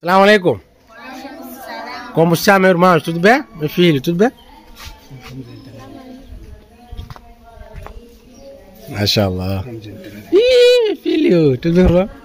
السلام عليكم Como está, meu irmão? Tudo bem? Meu filho, tudo bem? Mashallah. Ih, meu filho, tudo bem, irmão?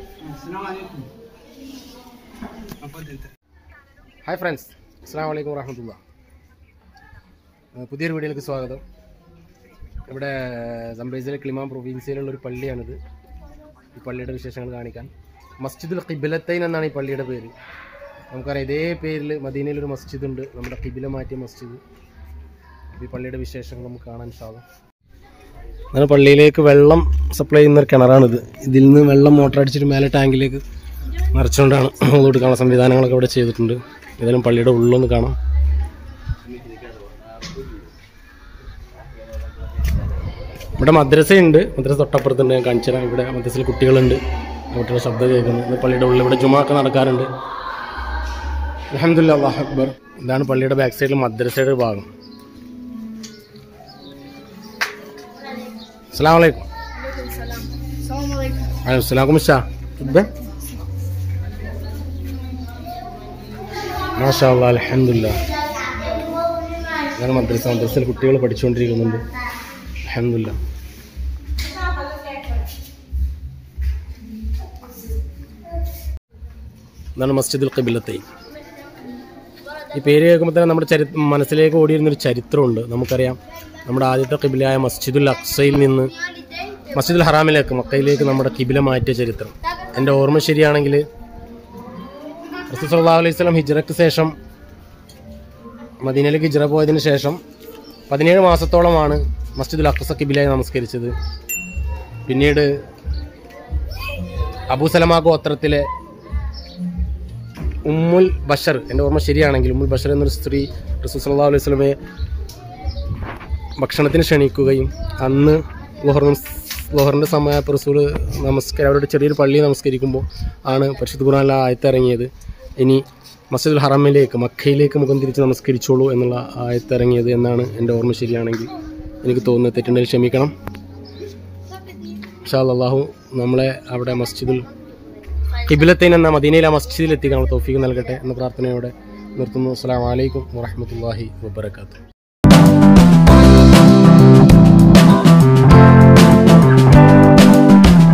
Hi friends അസ്സാം വലൈക്കും വറഹമത്തുള്ള പുതിയൊരു വീഡിയോയിലേക്ക് സ്വാഗതം ഇവിടെ സംബൈസിലെ ക്ലിമാം പ്രൊവിൻസിയിലുള്ള ഒരു പള്ളിയാണിത് ഈ പള്ളിയുടെ വിശേഷങ്ങൾ കാണിക്കാൻ മസ്ജിദുൽ ഖിബിലത്തൈൻ എന്നാണ് ഈ പള്ളിയുടെ പേര് നമുക്കറിയാം ഇതേ പേരിൽ മദീനയിലൊരു മസ്ജിദ് ഉണ്ട് നമ്മുടെ ഖിബില മാറ്റിയ മസ്ജിദ് ഈ പള്ളിയുടെ വിശേഷങ്ങൾ നമുക്ക് കാണാൻ സാധിക്കും അങ്ങനെ പള്ളിയിലേക്ക് വെള്ളം സപ്ലൈ ചെയ്യുന്ന ഒരു കിണറാണിത് ഇതിൽ നിന്ന് വെള്ളം മോട്ടർ അടിച്ചിട്ട് മേലെ ടാങ്കിലേക്ക് നിറച്ചുകൊണ്ടാണ് കൊടുക്കാനുള്ള സംവിധാനങ്ങളൊക്കെ ഇവിടെ ചെയ്തിട്ടുണ്ട് ഏതായാലും പള്ളിയുടെ ഉള്ളൊന്ന് കാണാം ഇവിടെ മദ്രസയുണ്ട് മദ്രസ തൊട്ടപ്പുറത്തുണ്ട് ഞാൻ കാണിച്ചു തരാം ഇവിടെ മദ്രസയിൽ കുട്ടികളുണ്ട് കുട്ടികളുടെ ശബ്ദം കേൾക്കുന്നു ഇത് പള്ളിയുടെ ഉള്ളിൽ ഇവിടെ ജുമാക്കെ നടക്കാറുണ്ട് അലഹമുല്ല അള്ളാഹ് അക്ബർ ഇതാണ് പള്ളിയുടെ ബാക്ക് സൈഡിൽ മദ്രസയുടെ ഒരു ഭാഗം അസ്സാം വലൈക്കും അസ്സലാമു അലൈക്കും തുബ്ബെ മാഷാ അല്ലാ അലഹമില്ല ഞാൻ മദ്രസ മദ്രസയിൽ കുട്ടികൾ പഠിച്ചുകൊണ്ടിരിക്കുന്നുണ്ട് അലഹമില്ല ഇതാണ് മസ്ജിദുൽ ഖിബിലത്തെ ഈ പേര് കേൾക്കുമ്പോൾ തന്നെ നമ്മുടെ ചരി മനസ്സിലേക്ക് ഓടിയിരുന്നൊരു ചരിത്രമുണ്ട് നമുക്കറിയാം നമ്മുടെ ആദ്യത്തെ കിബിലയായ മസ്ജിദുൽ അക്സയിൽ നിന്ന് മസ്ജിദുൽ ഹറാമിലേക്ക് മക്കയിലേക്ക് നമ്മുടെ കിബില മാറ്റിയ ചരിത്രം എൻ്റെ ഓർമ്മ ശരിയാണെങ്കിൽ റസൂൽ സല്ലല്ലാഹു അലൈഹി വസല്ലം ഹിജ്റയ്ക്ക് ശേഷം മദീനയിലേക്ക് ഹിജ്റ പോയതിന് ശേഷം പതിനേഴ് മാസത്തോളമാണ് മസ്ജിദുൽ അക്സ കിബിലായി നമസ്കരിച്ചത് പിന്നീട് അബൂ സലമാ ഗോത്രത്തിലെ ഉമ്മുൽ ബഷർ എൻ്റെ ഓർമ്മ ശരിയാണെങ്കിൽ ഉമ്മുൽ ബഷർ എന്നൊരു സ്ത്രീ റസൂൽ സല്ലല്ലാഹു അലൈഹി വസല്ലമയെ ഭക്ഷണത്തിന് ക്ഷണിക്കുകയും അന്ന് ലോഹർ ലോഹറിൻ്റെ സമയത്ത് റസൂൽ നമസ്കാരം അവരുടെ ചെറിയൊരു പള്ളി നമസ്കരിക്കുമ്പോൾ ആണ് പരിശുദ്ധ ഖുർആനിലെ ആയത്തിറങ്ങിയത് ഇനി മസ്ജിദുൽ ഹറമിലേക്ക് മക്കയിലേക്ക് മുഖം തിരിച്ച് നമസ്കരിച്ചോളൂ എന്നുള്ള ആയത്തിറങ്ങിയത് എന്നാണ് എൻ്റെ ഓർമ്മ ശരിയാണെങ്കിൽ എനിക്ക് തോന്നുന്നത് തെറ്റുണ്ടെങ്കിൽ ക്ഷമിക്കണം ഷാ അള്ളാഹു നമ്മളെ അവിടെ മസ്ജിദുൽ കിബിലത്തൈൻ എന്ന മദീനയിലെ മസ്ജിദിൽ എത്തിക്കാൻ തോഫീക്ക് നൽകട്ടെ എന്ന പ്രാർത്ഥനയോടെ നിർത്തുന്നു അസ്സാം വലൈക്കും വറഹമത്തല്ലാഹി വബർക്കാത്തു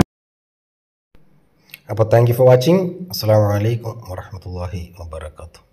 അപ്പോൾ താങ്ക് യു ഫോർ വാച്ചിങ് അസ്സാം വലൈക്കും വറഹമത്തല്ലാഹി വബർക്കാത്തു